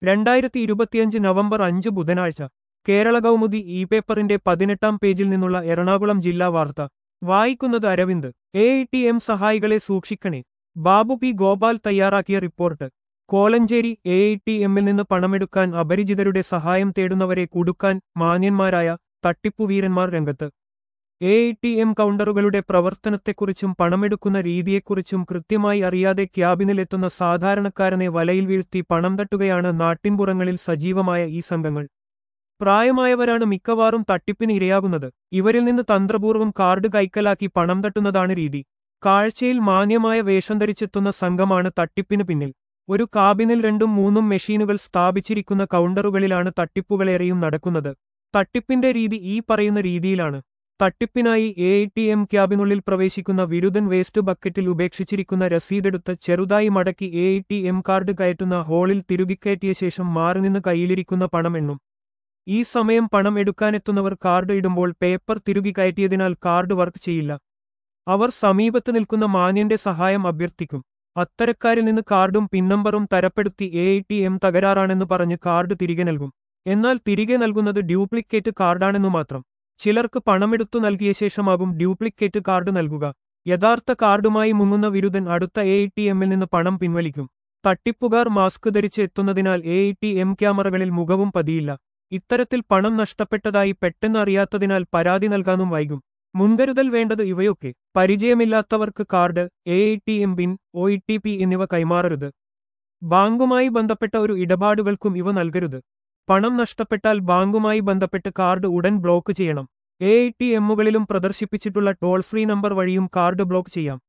രണ്ടായിരത്തി ഇരുപത്തിയഞ്ച് നവംബർ അഞ്ച് ബുധനാഴ്ച കേരള കൗമുദി ഇ പേപ്പറിന്റെ പതിനെട്ടാം പേജിൽ നിന്നുള്ള എറണാകുളം ജില്ലാ വാർത്ത വായിക്കുന്നത് അരവിന്ദ് എ ടി എം സഹായികളെ സൂക്ഷിക്കണേ ബാബു പി ഗോപാൽ തയ്യാറാക്കിയ റിപ്പോർട്ട് കോലഞ്ചേരി എ ടി എമ്മിൽ നിന്ന് പണമെടുക്കാൻ അപരിചിതരുടെ സഹായം തേടുന്നവരെ കുടുക്കാൻ മാന്യന്മാരായ തട്ടിപ്പുവീരന്മാർ രംഗത്ത് എ ടി എം കൗണ്ടറുകളുടെ പ്രവർത്തനത്തെക്കുറിച്ചും പണമെടുക്കുന്ന രീതിയെക്കുറിച്ചും കൃത്യമായി അറിയാതെ ക്യാബിനിലെത്തുന്ന സാധാരണക്കാരനെ വലയിൽ വീഴ്ത്തി പണം തട്ടുകയാണ് നാട്ടിൻപുറങ്ങളിൽ സജീവമായ ഈ സംഘങ്ങൾ പ്രായമായവരാണ് മിക്കവാറും തട്ടിപ്പിന് ഇരയാകുന്നത് ഇവരിൽ നിന്ന് തന്ത്രപൂർവ്വം കാർഡ് കൈക്കലാക്കി പണം തട്ടുന്നതാണ് രീതി കാഴ്ചയിൽ മാന്യമായ വേഷം ധരിച്ചെത്തുന്ന സംഘമാണ് തട്ടിപ്പിന് പിന്നിൽ ഒരു കാബിനിൽ രണ്ടും മൂന്നും മെഷീനുകൾ സ്ഥാപിച്ചിരിക്കുന്ന കൗണ്ടറുകളിലാണ് തട്ടിപ്പുകളേറെയും നടക്കുന്നത് തട്ടിപ്പിന്റെ രീതി ഈ പറയുന്ന രീതിയിലാണ് തട്ടിപ്പിനായി എ ടി എം ക്യാബിനുള്ളിൽ പ്രവേശിക്കുന്ന വിരുദ്ധൻ വേസ്റ്റ് ബക്കറ്റിൽ ഉപേക്ഷിച്ചിരിക്കുന്ന രസീതെടുത്ത് ചെറുതായി മടക്കി എ ടി എം കാർഡ് കയറ്റുന്ന ഹോളിൽ തിരുകിക്കയറ്റിയ ശേഷം മാറി നിന്ന് കയ്യിലിരിക്കുന്ന പണം എണ്ണും ഈ സമയം പണം എടുക്കാനെത്തുന്നവർ കാർഡ് ഇടുമ്പോൾ പേപ്പർ തിരുകി കയറ്റിയതിനാൽ കാർഡ് വർക്ക് ചെയ്യില്ല അവർ സമീപത്ത് നിൽക്കുന്ന മാന്യന്റെ സഹായം അഭ്യർത്ഥിക്കും അത്തരക്കാരിൽ നിന്ന് കാർഡും പിന്നമ്പറും തരപ്പെടുത്തി എ ടി എം തകരാറാണെന്ന് പറഞ്ഞ് കാർഡ് തിരികെ നൽകും എന്നാൽ തിരികെ നൽകുന്നത് ഡ്യൂപ്ലിക്കേറ്റ് കാർഡാണെന്നു മാത്രം ചിലർക്ക് പണമെടുത്തു നൽകിയ ശേഷമാകും ഡ്യൂപ്ലിക്കേറ്റ് കാർഡ് നൽകുക യഥാർത്ഥ കാർഡുമായി മുങ്ങുന്ന വിരുദ്ധൻ അടുത്ത എ ടി എമ്മിൽ നിന്ന് പണം പിൻവലിക്കും തട്ടിപ്പുകാർ മാസ്ക് ധരിച്ച് എത്തുന്നതിനാൽ എ ടി എം ക്യാമറകളിൽ മുഖവും പതിയില്ല ഇത്തരത്തിൽ പണം നഷ്ടപ്പെട്ടതായി പെട്ടെന്ന് അറിയാത്തതിനാൽ പരാതി നൽകാനും വൈകും മുൻകരുതൽ വേണ്ടത് ഇവയൊക്കെ പരിചയമില്ലാത്തവർക്ക് card A T M PIN O T P എന്നിവ കൈമാറരുത് ബാങ്കുമായി ബന്ധപ്പെട്ട ഒരു ഇടപാടുകൾക്കും ഇവ നൽകരുത് പണം നഷ്ടപ്പെട്ടാൽ ബാങ്കുമായി ബന്ധപ്പെട്ട് കാർഡ് ഉടൻ ബ്ലോക്ക് ചെയ്യണം എ ടി എമ്മുകളിലും പ്രദർശിപ്പിച്ചിട്ടുള്ള ടോൾ ഫ്രീ നമ്പർ വഴിയും കാർഡ് ബ്ലോക്ക് ചെയ്യാം